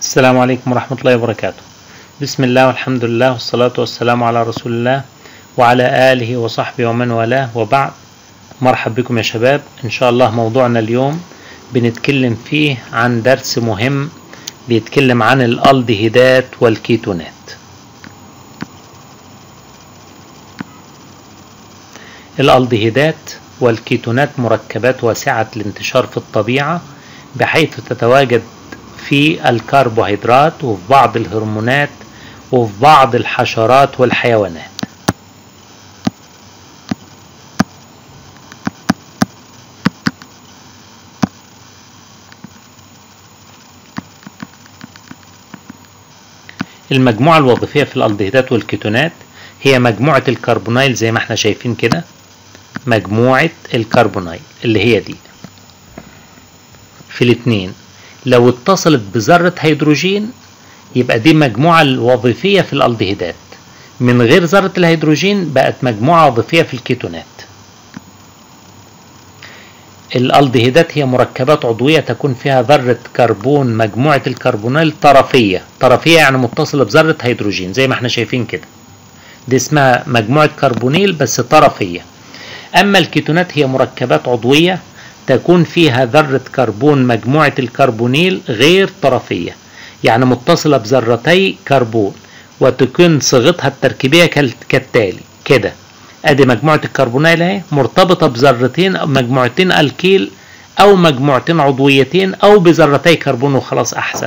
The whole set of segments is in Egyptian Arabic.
السلام عليكم ورحمة الله وبركاته بسم الله والحمد لله والصلاة والسلام على رسول الله وعلى آله وصحبه ومن والاه وبعد مرحب بكم يا شباب إن شاء الله موضوعنا اليوم بنتكلم فيه عن درس مهم بيتكلم عن الألدهيدات والكيتونات الألدهيدات والكيتونات مركبات واسعة الانتشار في الطبيعة بحيث تتواجد في الكربوهيدرات وفي بعض الهرمونات وفي بعض الحشرات والحيوانات المجموعة الوظيفية في الألدهيدات والكيتونات هي مجموعة الكربونايل زي ما احنا شايفين كده مجموعة الكربونايل اللي هي دي في الاتنين لو اتصلت بذرة هيدروجين يبقى دي مجموعة الوظيفية في الألدهيدات من غير ذرة الهيدروجين بقت مجموعة وظيفية في الكيتونات الألدهيدات هي مركبات عضوية تكون فيها ذرة كربون مجموعة الكربونيل طرفية طرفية يعني متصلة بذرة هيدروجين زي ما احنا شايفين كده دي اسمها مجموعة كربونيل بس طرفية أما الكيتونات هي مركبات عضوية تكون فيها ذرة كربون مجموعة الكربونيل غير طرفية يعني متصلة بذرتي كربون وتكون صيغتها التركيبية كالتالي كده ادي مجموعة الكربونيل اهي مرتبطة بذرتين مجموعتين الكيل او مجموعتين عضويتين او بذرتي كربون وخلاص احسن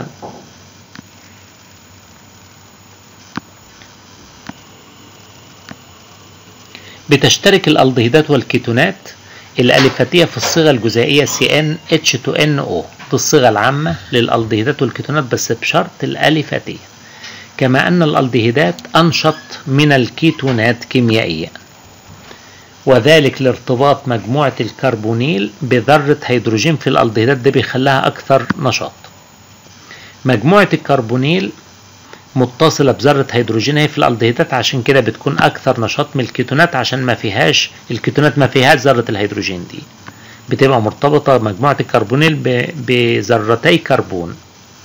بتشترك الالدهيدات والكيتونات الألفتية في الصيغة الجزيئية CnH2NO دي الصيغة العامة للألدهيدات والكيتونات بس بشرط الألفتية كما أن الألدهيدات أنشط من الكيتونات كيميائيا وذلك لارتباط مجموعة الكربونيل بذرة هيدروجين في الألدهيدات ده بيخليها أكثر نشاط مجموعة الكربونيل متصلة بذرة هيدروجين هي في الألدهيدات عشان كده بتكون أكثر نشاط من الكيتونات عشان ما فيهاش الكيتونات ما فيهاش ذرة الهيدروجين دي بتبقى مرتبطة مجموعة الكربونيل بذرتي كربون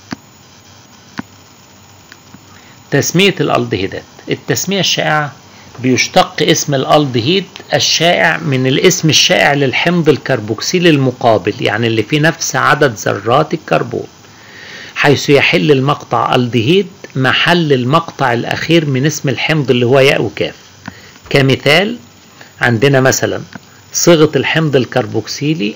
تسمية الألدهيدات التسمية الشائعة بيشتق اسم الألدهيد الشائع من الاسم الشائع للحمض الكربوكسيل المقابل يعني اللي فيه نفس عدد ذرات الكربون حيث يحل المقطع ألدهيد محل المقطع الأخير من اسم الحمض اللي هو ياء وكاف كمثال عندنا مثلا صيغة الحمض الكربوكسيلي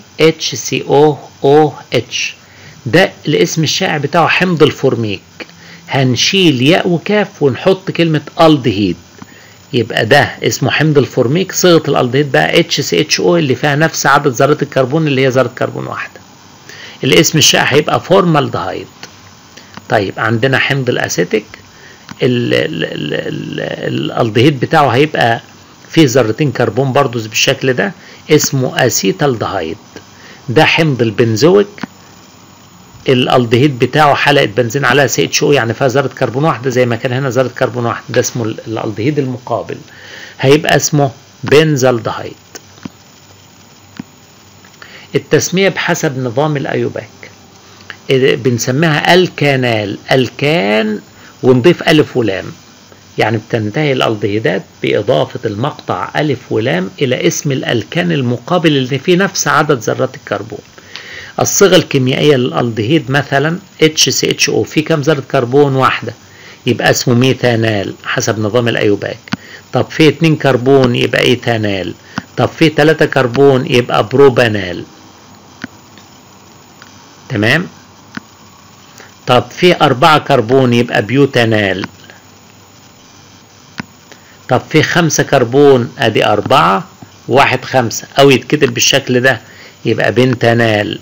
HCOOH ده الاسم الشائع بتاعه حمض الفورميك هنشيل ياء وكاف ونحط كلمة ألدهيد يبقى ده اسمه حمض الفورميك صيغة الألدهيد بقى HCHO اللي فيها نفس عدد ذرات الكربون اللي هي ذرة كربون واحدة الاسم الشائع هيبقى فورمالدهايد طيب عندنا حمض الاسيتيك الالدهيد بتاعه هيبقى فيه ذرتين كربون برضو بالشكل ده اسمه اسيتالدهايد ده حمض البنزويك الالدهيد بتاعه حلقه بنزين عليها سي اتش او يعني فيها ذره كربون واحده زي ما كان هنا ذره كربون واحده ده اسمه الالدهيد المقابل هيبقى اسمه بنزالدهايد التسميه بحسب نظام الايوباك بنسميها الكانال الكان ونضيف ألف ولام يعني بتنتهي الألدهيدات بإضافة المقطع ألف ولام إلى اسم الألكان المقابل اللي فيه نفس عدد ذرات الكربون الصيغة الكيميائية للألدهيد مثلا HCHO في كم ذرة كربون واحدة يبقى اسمه ميثانال حسب نظام الأيوباك طب في اتنين كربون يبقى ايثانال طب في تلاتة كربون يبقى بروبانال تمام طب في أربعة كربون يبقى بيوتانال طب في خمسة كربون أدي أربعة واحد خمسة أو يتكتب بالشكل ده يبقى بنتانال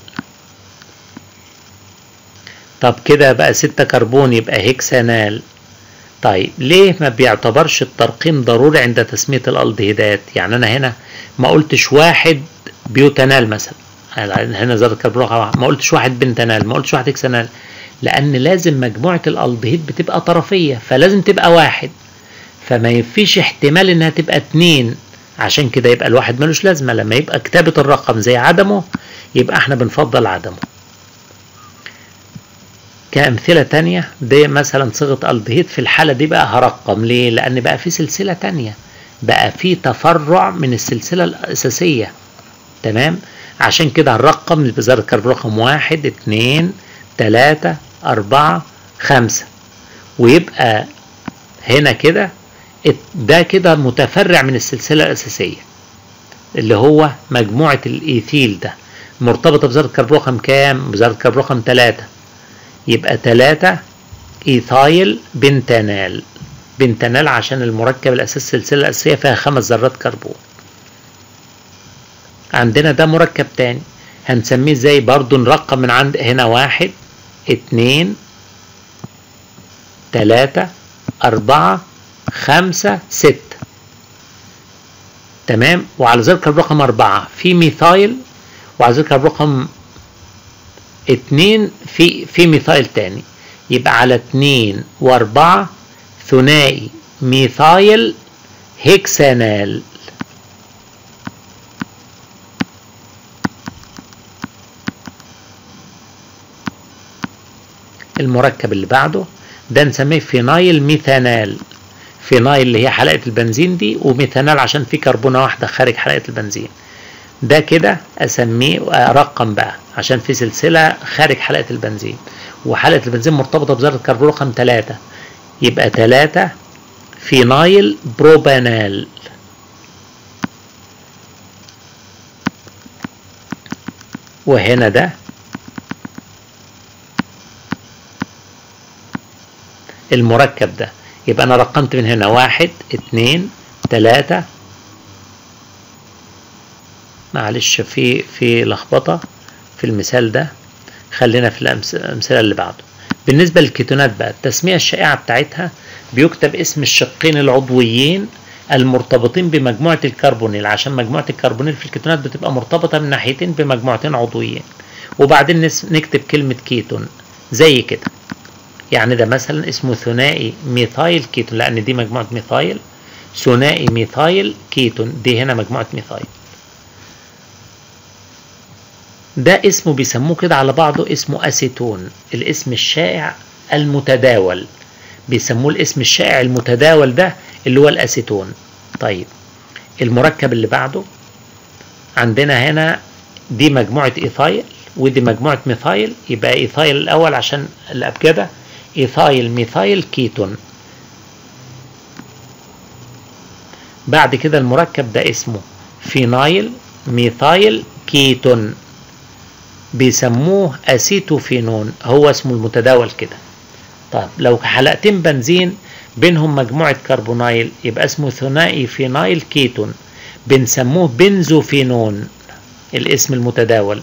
طب كده بقى ستة كربون يبقى هيكسانال طيب ليه ما بيعتبرش الترقيم ضروري عند تسمية الألدهيدات يعني أنا هنا ما قلتش واحد بيوتانال مثلا هنا ذرة كربون ما قلتش واحد بنتانال ما قلتش واحد هيكسانال لأن لازم مجموعة الألدهيد بتبقى طرفية فلازم تبقى واحد فما يفيش احتمال إنها تبقى اتنين عشان كده يبقى الواحد ملوش لازمة لما يبقى كتابة الرقم زي عدمه يبقى احنا بنفضل عدمه كأمثلة تانية دي مثلا صيغة الدهيد في الحالة دي بقى هرقم ليه؟ لأن بقى في سلسلة تانية بقى في تفرع من السلسلة الأساسية تمام؟ عشان كده هنرقم بذرة كربون رقم واحد اتنين تلاتة أربعة خمسة ويبقى هنا كده ده كده متفرع من السلسلة الأساسية اللي هو مجموعة الإيثيل ده مرتبطة بذرة كربون رقم كام؟ بذرة كربون رقم تلاتة يبقى تلاتة إيثايل بنتانال بنتانال عشان المركب الأساسي السلسلة الأساسية فيها خمس ذرات كربون عندنا ده مركب تاني هنسميه ازاي برضو نرقم من عند هنا واحد اتنين تلاتة أربعة خمسة ستة تمام وعلى ذلك الرقم أربعة في ميثايل وعلى ذلك الرقم اتنين في في ميثايل تاني يبقى على اتنين وأربعة ثنائي ميثايل هيكسانال المركب اللي بعده ده نسميه فينايل ميثانال فينايل اللي هي حلقة البنزين دي وميثانال عشان في كربونة واحدة خارج حلقة البنزين ده كده اسميه ارقم بقى عشان في سلسلة خارج حلقة البنزين وحلقة البنزين مرتبطة بذرة كربون رقم 3 يبقى 3 فينايل بروبانال وهنا ده المركب ده يبقى انا رقمت من هنا واحد اتنين تلاتة معلش في في لخبطة في المثال ده خلينا في الأمثلة اللي بعده بالنسبة للكيتونات بقى التسمية الشائعة بتاعتها بيكتب اسم الشقين العضويين المرتبطين بمجموعة الكربونيل عشان مجموعة الكربونيل في الكيتونات بتبقى مرتبطة من ناحيتين بمجموعتين عضويين وبعدين نكتب كلمة كيتون زي كده يعني ده مثلا اسمه ثنائي ميثايل كيتون لأن دي مجموعة ميثايل ثنائي ميثايل كيتون دي هنا مجموعة ميثايل ده اسمه بيسموه كده على بعضه اسمه أسيتون الاسم الشائع المتداول بيسموه الاسم الشائع المتداول ده اللي هو الأسيتون طيب المركب اللي بعده عندنا هنا دي مجموعة إيثايل ودي مجموعة ميثايل يبقى إيثايل الأول عشان الأبجدة إيثايل ميثايل كيتون بعد كده المركب ده اسمه فينايل ميثايل كيتون بيسموه اسيتوفينون هو اسمه المتداول كده طيب لو حلقتين بنزين بينهم مجموعة كربونايل يبقى اسمه ثنائي فينايل كيتون بنسموه بنزوفينون الاسم المتداول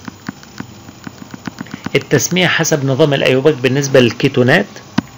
التسمية حسب نظام الأيوباك بالنسبة للكيتونات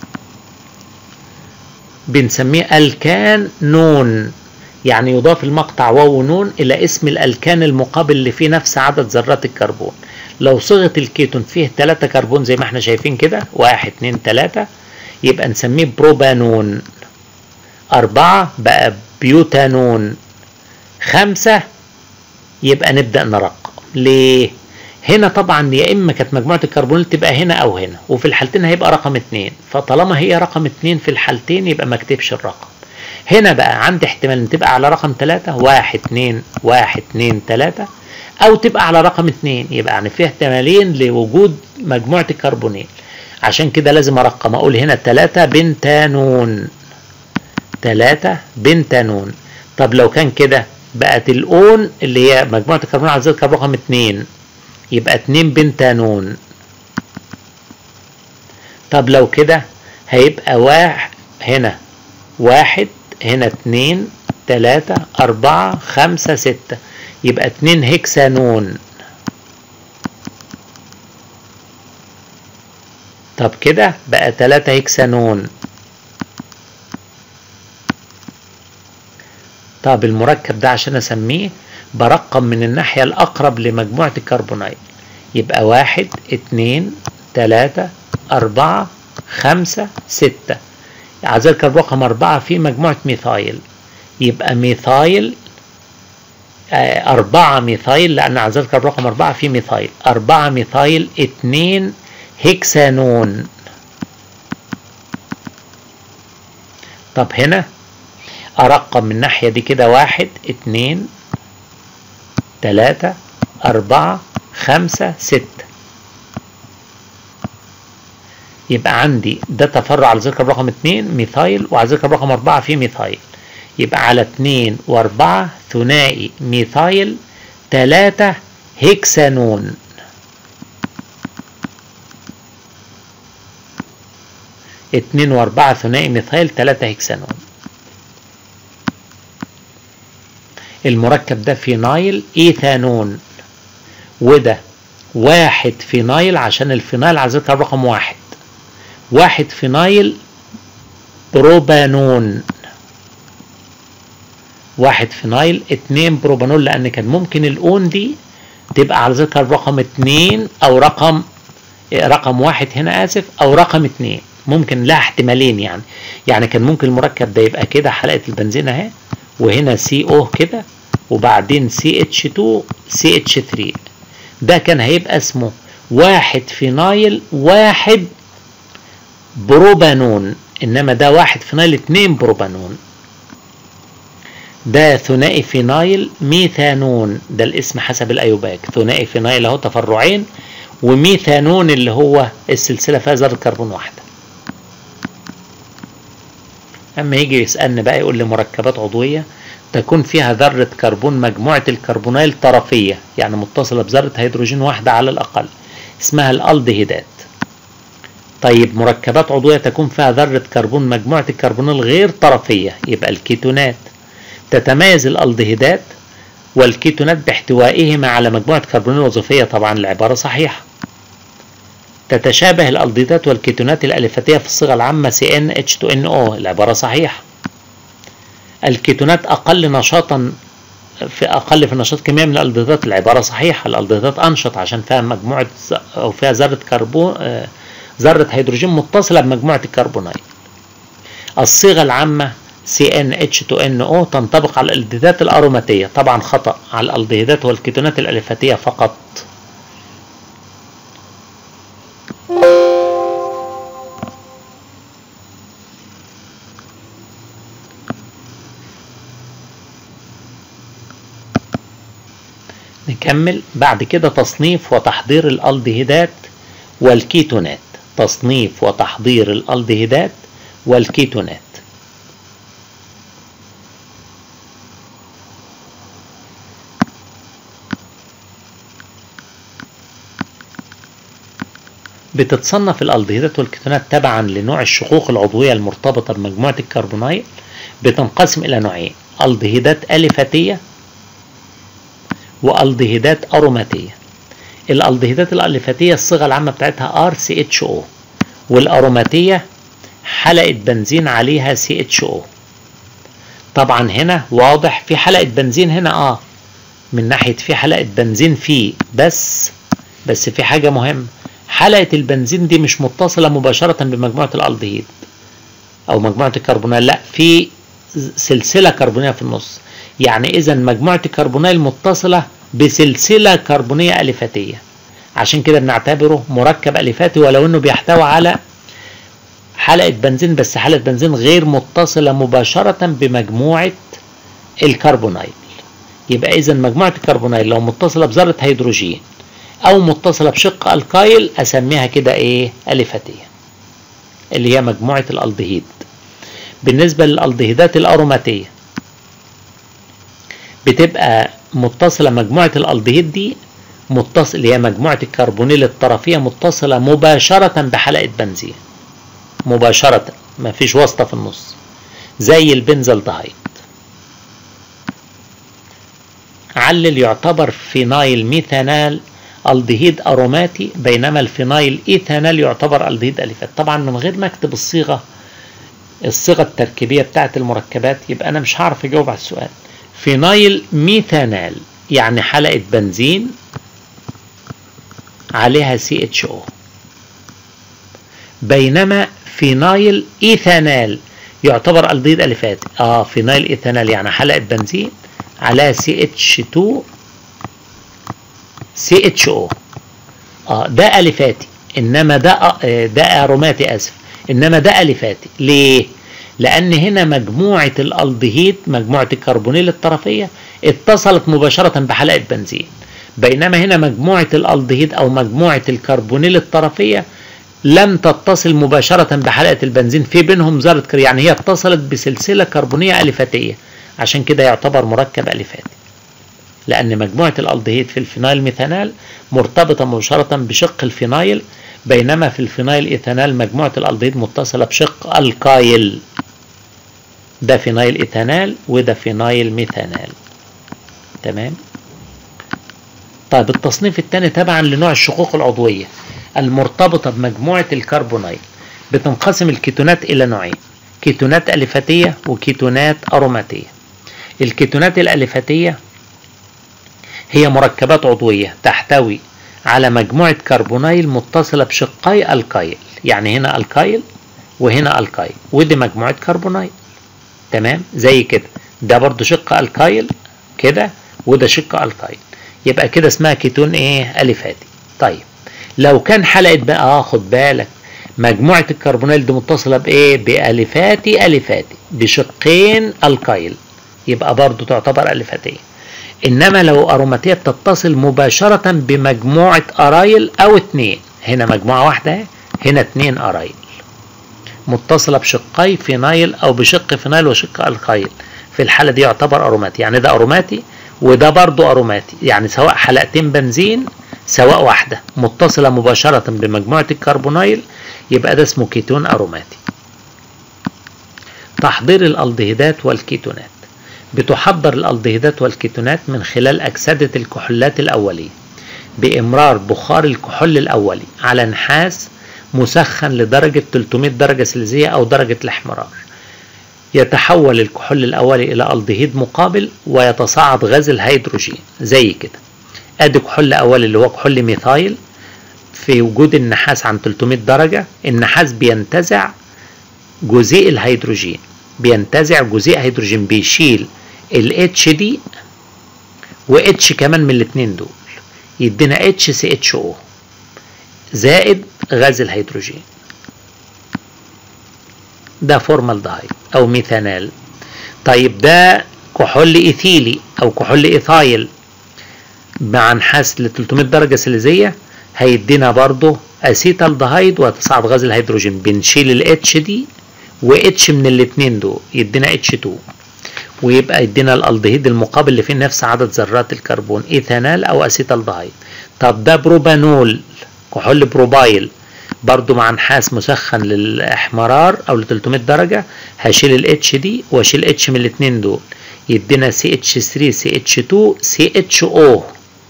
بنسميه ألكان نون يعني يضاف المقطع واو نون إلى اسم الألكان المقابل اللي فيه نفس عدد ذرات الكربون لو صيغة الكيتون فيه 3 كربون زي ما احنا شايفين كده واحد اتنين تلاتة يبقى نسميه بروبانون أربعة بقى بيوتانون خمسة يبقى نبدأ نرقم ليه؟ هنا طبعا يا اما كانت مجموعه الكربونيل تبقى هنا او هنا وفي الحالتين هيبقى رقم اتنين فطالما هي رقم اتنين في الحالتين يبقى ما اكتبش الرقم هنا بقى عندي احتمال ان تبقى على رقم تلاتة واحد اتنين واحد اتنين تلاتة او تبقى على رقم اتنين يبقى يعني في احتمالين لوجود مجموعة الكربونيل عشان كده لازم ارقم اقول هنا تلاتة بنتانون تلاتة بنتانون طب لو كان كده بقت الاون اللي هي مجموعة الكربون على ذات رقم اتنين يبقى اتنين بنتانون طب لو كده هيبقى واحد هنا واحد هنا اتنين تلاتة أربعة خمسة ستة يبقى اتنين هكسانون طب كده بقى تلاتة هكسانون طب المركب ده عشان اسميه برقم من الناحية الأقرب لمجموعة الكربونايل يبقى واحد اتنين تلاتة أربعة خمسة ستة عذلك الرقم أربعة في مجموعة ميثايل يبقى ميثايل آه أربعة ميثايل لأن عذلك الرقم أربعة في ميثايل أربعة ميثايل اتنين هكسانون طب هنا ارقم من الناحية دي كده واحد اتنين تلاتة اربعة خمسة ستة يبقى عندي ده تفرع على ذكر رقم اتنين ميثايل وعلى ذكر رقم اربعة في ميثايل يبقى على اتنين واربعة ثنائي ميثايل تلاتة هكسانون اتنين واربعة ثنائي ميثايل تلاتة هكسانون المركب ده فينايل ايثانون وده واحد فينايل عشان الفينايل على ذكر رقم واحد واحد فينايل بروبانون واحد فينايل اتنين بروبانول لان كان ممكن الاون دي تبقى على ذكر رقم اتنين او رقم رقم واحد هنا اسف او رقم اتنين ممكن لها احتمالين يعني يعني كان ممكن المركب ده يبقى كده حلقة البنزين اهي وهنا سي او كده وبعدين سي اتش 2 سي اتش 3 ده كان هيبقى اسمه واحد فينايل واحد بروبانون انما ده واحد فينايل اتنين بروبانون ده ثنائي فينايل ميثانون ده الاسم حسب الايوباك ثنائي فينايل اهو تفرعين وميثانون اللي هو السلسله فيها ذره كربون واحده اما يجي يسالني بقى يقول لي مركبات عضويه تكون فيها ذره كربون مجموعه الكربونيل طرفيه يعني متصله بذره هيدروجين واحده على الاقل اسمها الالدهيدات طيب مركبات عضويه تكون فيها ذره كربون مجموعه الكربونيل غير طرفيه يبقى الكيتونات تتميز الالدهيدات والكيتونات باحتوائهما على مجموعة كربونيل وظيفية طبعا العبارة صحيحة تتشابه الالدهيدات والكيتونات الألفتية في الصيغة العامة CnH2NO العبارة صحيحة الكيتونات أقل نشاطا في أقل في النشاط كمية من الالدهيدات العبارة صحيحة الالدهيدات أنشط عشان فيها مجموعة أو فيها ذرة كربون ذرة هيدروجين متصلة بمجموعة الكربونيل الصيغة العامة CnH2NO تنطبق على الالدهيدات الأروماتية طبعا خطأ على الالدهيدات والكيتونات الألفاتية فقط نكمل بعد كده تصنيف وتحضير الالدهيدات والكيتونات تصنيف وتحضير الالدهيدات والكيتونات بتتصنف الالدهيدات والكيتونات تبعا لنوع الشقوق العضويه المرتبطه بمجموعه الكربونيل بتنقسم الى نوعين الدهيدات الفتيه والدهيدات اروماتيه الالدهيدات الالفتيه الصيغه العامه بتاعتها RCHO والاروماتيه حلقه بنزين عليها CHO طبعا هنا واضح في حلقه بنزين هنا اه من ناحيه في حلقه بنزين فيه بس بس في حاجه مهمه حلقة البنزين دي مش متصلة مباشرة بمجموعة الألدهيد أو مجموعة الكربونيل لا في سلسلة كربونية في النص يعني إذا مجموعة الكربونيل متصلة بسلسلة كربونية ألفتية عشان كده بنعتبره مركب ألفاتي ولو إنه بيحتوي على حلقة بنزين بس حلقة بنزين غير متصلة مباشرة بمجموعة الكربونيل يبقى إذا مجموعة الكربونيل لو متصلة بذرة هيدروجين او متصله بشق الكايل اسميها كده ايه الفتيه اللي هي مجموعه الالدهيد بالنسبه للالدهيدات الاروماتيه بتبقى متصله مجموعه الالدهيد دي متصل اللي هي مجموعه الكربونيل الطرفيه متصله مباشره بحلقه بنزين مباشره ما فيش واسطه في النص زي البنزلدهايد علل يعتبر فينايل ميثانال الدهيد اروماتي بينما الفينايل ايثانال يعتبر الدهيد الفات طبعا من غير ما اكتب الصيغه الصيغه التركيبيه بتاعه المركبات يبقى انا مش هعرف اجاوب على السؤال فينايل ميثانال يعني حلقه بنزين عليها سي اتش او بينما فينايل ايثانال يعتبر الدهيد الفات اه فينايل ايثانال يعني حلقه بنزين عليها سي اتش 2 سي اتش او اه ده الفاتي انما ده آه ده اروماتي اسف انما ده الفاتي ليه لان هنا مجموعه الالدهيد مجموعه الكربونيل الطرفيه اتصلت مباشره بحلقه بنزين بينما هنا مجموعه الالدهيد او مجموعه الكربونيل الطرفيه لم تتصل مباشرة بحلقة البنزين في بينهم ذرة كر يعني هي اتصلت بسلسلة كربونية ألفاتية عشان كده يعتبر مركب ألفاتي لأن مجموعة الألدهيد في الفينايل ميثانال مرتبطة مباشرة بشق الفينايل بينما في الفينايل إيثانال مجموعة الألدهيد متصلة بشق الكايل ده فينايل إيثانال وده فينايل ميثانال تمام طيب التصنيف الثاني تبعا لنوع الشقوق العضوية المرتبطة بمجموعة الكربونيل بتنقسم الكيتونات إلى نوعين كيتونات ألفاتية وكيتونات أروماتية الكيتونات الألفاتية هي مركبات عضوية تحتوي على مجموعة كربونيل متصلة بشقي الكايل يعني هنا الكايل وهنا الكايل ودي مجموعة كربونيل تمام زي كده ده برضو شق الكايل كده وده شق الكايل يبقى كده اسمها كيتون ايه الفاتي طيب لو كان حلقة بقى اه خد بالك مجموعة الكربونيل دي متصلة بايه بألفاتي ألفاتي بشقين الكايل يبقى برضو تعتبر ألفاتية انما لو اروماتية بتتصل مباشرة بمجموعة ارايل او اتنين هنا مجموعة واحدة هنا اتنين ارايل متصلة بشقي فينايل او بشق فينايل وشق الكايل في الحالة دي يعتبر اروماتي يعني ده اروماتي وده برضو اروماتي يعني سواء حلقتين بنزين سواء واحدة متصلة مباشرة بمجموعة الكربونيل يبقى ده اسمه كيتون أروماتي تحضير الألدهيدات والكيتونات بتحضر الألدهيدات والكيتونات من خلال أكسدة الكحولات الأولية بإمرار بخار الكحول الأولي على نحاس مسخن لدرجة 300 درجة سلزية أو درجة الاحمرار يتحول الكحول الأولي إلى ألدهيد مقابل ويتصاعد غاز الهيدروجين زي كده ادي كحول اول اللي هو كحول ميثايل في وجود النحاس عن 300 درجة النحاس بينتزع جزيء الهيدروجين بينتزع جزيء هيدروجين بيشيل ال اتش دي و اتش كمان من الاتنين دول يدينا اتش سي اتش او زائد غاز الهيدروجين ده فورمالدهايد او ميثانال طيب ده كحول ايثيلي او كحول ايثايل مع نحاس ل 300 درجة سليزية هيدينا برضه اسيتالدهايد وتصاعد غاز الهيدروجين بنشيل الاتش دي واتش من الاتنين دول يدينا اتش 2 ويبقى يدينا الالدهيد المقابل اللي فيه نفس عدد ذرات الكربون ايثانال او اسيتالدهايد طب ده بروبانول كحول بروبايل برضو مع نحاس مسخن للاحمرار او ل 300 درجة هشيل الاتش دي واشيل اتش من الاتنين دول يدينا سي اتش 3 سي اتش 2 سي اتش او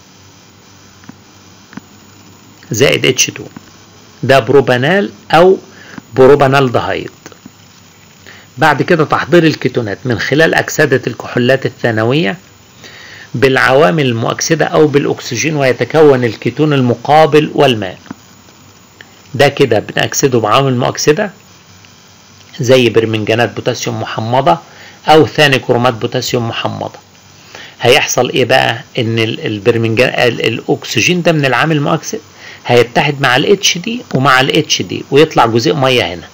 زائد اتش 2 ده بروبانال او بروبانالدهايد بعد كده تحضير الكيتونات من خلال أكسدة الكحولات الثانوية بالعوامل المؤكسدة أو بالأكسجين ويتكون الكيتون المقابل والماء ده كده بنأكسده بعوامل مؤكسدة زي برمنجانات بوتاسيوم محمضة أو ثاني كرومات بوتاسيوم محمضة هيحصل ايه بقى ان البرمنجان الاكسجين ده من العامل المؤكسد هيتحد مع الاتش دي ومع الاتش دي ويطلع جزيء ميه هنا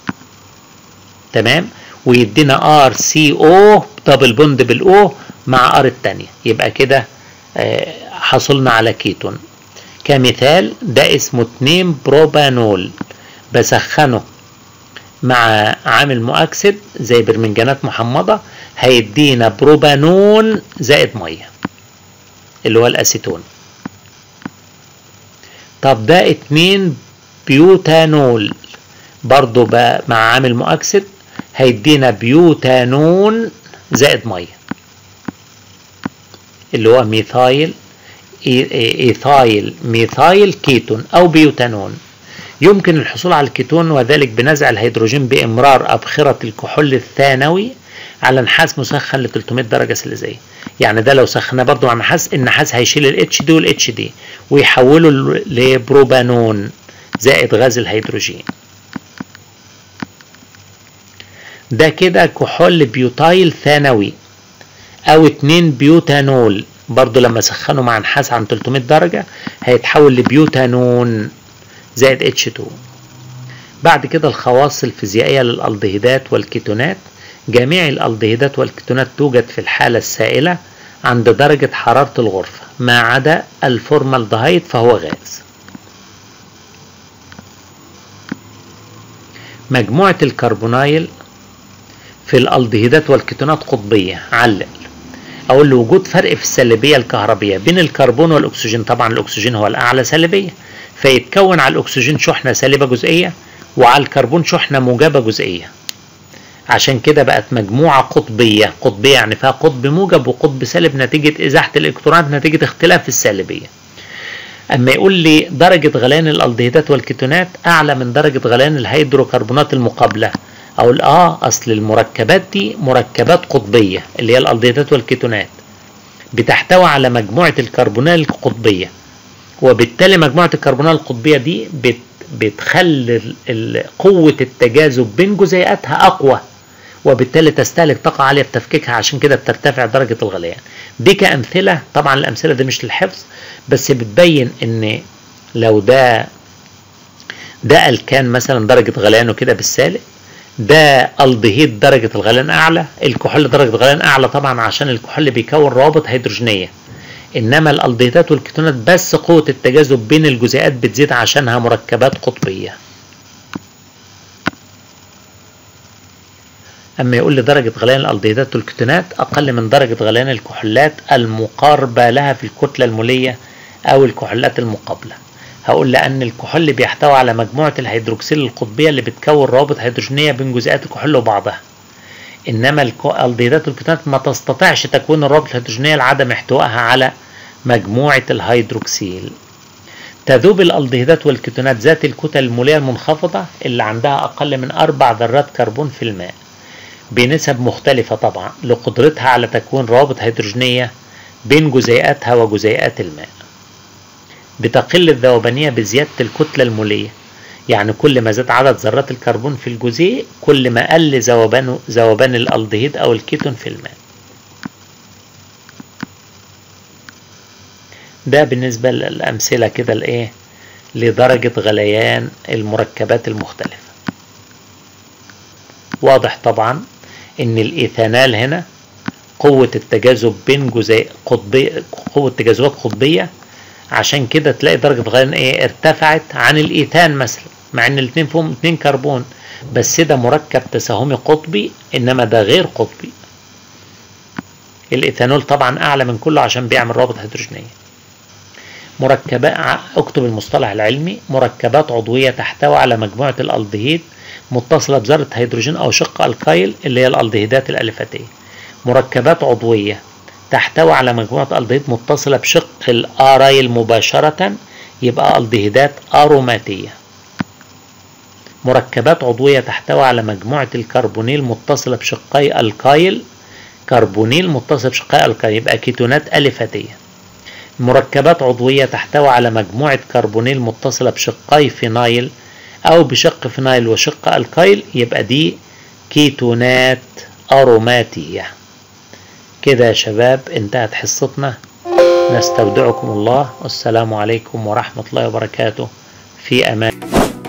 تمام ويدينا ار سي او دبل بوند بالاو مع ار الثانيه يبقى كده آه حصلنا على كيتون كمثال ده اسمه 2 بروبانول بسخنه مع عامل مؤكسد زي برمنجانات محمضة هيدينا بروبانون زائد مية اللي هو الأسيتون طب ده اتنين بيوتانول برضو مع عامل مؤكسد هيدينا بيوتانون زائد مية اللي هو ميثايل ايثايل ميثايل كيتون او بيوتانون يمكن الحصول على الكيتون وذلك بنزع الهيدروجين بإمرار أبخرة الكحول الثانوي على نحاس مسخن ل 300 درجة سليزية يعني ده لو سخناه برضه مع نحاس النحاس هيشيل الاتش دي والاتش دي ويحوله لبروبانون زائد غاز الهيدروجين ده كده كحول بيوتايل ثانوي او 2 بيوتانول برضه لما سخنه مع نحاس عن 300 درجة هيتحول لبيوتانون زائد اتش 2 بعد كده الخواص الفيزيائية للألدهيدات والكيتونات جميع الألدهيدات والكيتونات توجد في الحالة السائلة عند درجة حرارة الغرفة ما عدا الفورمالدهيد فهو غاز مجموعة الكربونايل في الألدهيدات والكيتونات قطبية علل أقول له وجود فرق في السلبية الكهربية بين الكربون والأكسجين طبعا الأكسجين هو الأعلى سلبية فيتكون على الأكسجين شحنة سالبة جزئية وعلى الكربون شحنة موجبة جزئية عشان كده بقت مجموعة قطبية قطبية يعني فيها قطب موجب وقطب سالب نتيجة إزاحة الإلكترونات نتيجة اختلاف السالبية أما يقول لي درجة غليان الألدهيدات والكيتونات أعلى من درجة غليان الهيدروكربونات المقابلة أقول آه أصل المركبات دي مركبات قطبية اللي هي الألدهيدات والكيتونات بتحتوي على مجموعة الكربونات القطبية وبالتالي مجموعة الكربونات القطبية دي بت بتخلي قوة التجاذب بين جزيئاتها أقوى وبالتالي تستهلك طاقة عالية في تفكيكها عشان كده بترتفع درجة الغليان دي كأمثلة طبعا الأمثلة دي مش للحفظ بس بتبين إن لو ده ده الكان مثلا درجة غليانه كده بالسالب ده الدهيد درجة الغليان أعلى الكحول درجة الغليان أعلى طبعا عشان الكحول بيكون روابط هيدروجينية انما الالدهيدات والكيتونات بس قوه التجاذب بين الجزيئات بتزيد عشانها مركبات قطبيه اما يقول لي درجه غليان الالدهيدات والكيتونات اقل من درجه غليان الكحولات المقاربه لها في الكتله الموليه او الكحولات المقابله هقول لان الكحول بيحتوي على مجموعه الهيدروكسيل القطبيه اللي بتكون روابط هيدروجينيه بين جزيئات الكحول وبعضها انما الالدهيدات والكيتونات ما تستطيعش تكوين الروابط الهيدروجينيه لعدم احتوائها على مجموعة الهيدروكسيل تذوب الألدهيدات والكيتونات ذات الكتل المولية المنخفضة اللي عندها أقل من أربع ذرات كربون في الماء بنسب مختلفة طبعا لقدرتها على تكوين روابط هيدروجينية بين جزيئاتها وجزيئات الماء بتقل الذوبانية بزيادة الكتلة المولية يعني كل ما زاد عدد ذرات الكربون في الجزيء كل ما قل ذوبان ذوبان الألدهيد أو الكيتون في الماء ده بالنسبة للأمثلة كده لإيه لدرجة غليان المركبات المختلفة واضح طبعا إن الإيثانال هنا قوة التجاذب بين جزيء قطبية قوة تجاذبات قطبية عشان كده تلاقي درجة غليان إيه ارتفعت عن الإيثان مثلا مع إن الاتنين فيهم اتنين كربون بس ده مركب تساهمي قطبي إنما ده غير قطبي الإيثانول طبعا أعلى من كله عشان بيعمل رابط هيدروجينية مركبات اكتب المصطلح العلمي مركبات عضوية تحتوي على مجموعة الألدهيد متصلة بذرة هيدروجين أو شق الكايل اللي هي الألدهيدات الألفتية مركبات عضوية تحتوي على مجموعة ألدهيد متصلة بشق الآرايل مباشرة يبقى ألدهيدات أروماتية مركبات عضوية تحتوي على مجموعة الكربونيل متصلة بشقي الكايل كربونيل متصل بشقي الكايل يبقى كيتونات ألفتية مركبات عضوية تحتوي على مجموعة كربونيل متصلة بشقي فينايل أو بشق فينايل وشق الكايل يبقى دي كيتونات أروماتية كده يا شباب انتهت حصتنا نستودعكم الله والسلام عليكم ورحمة الله وبركاته في أمان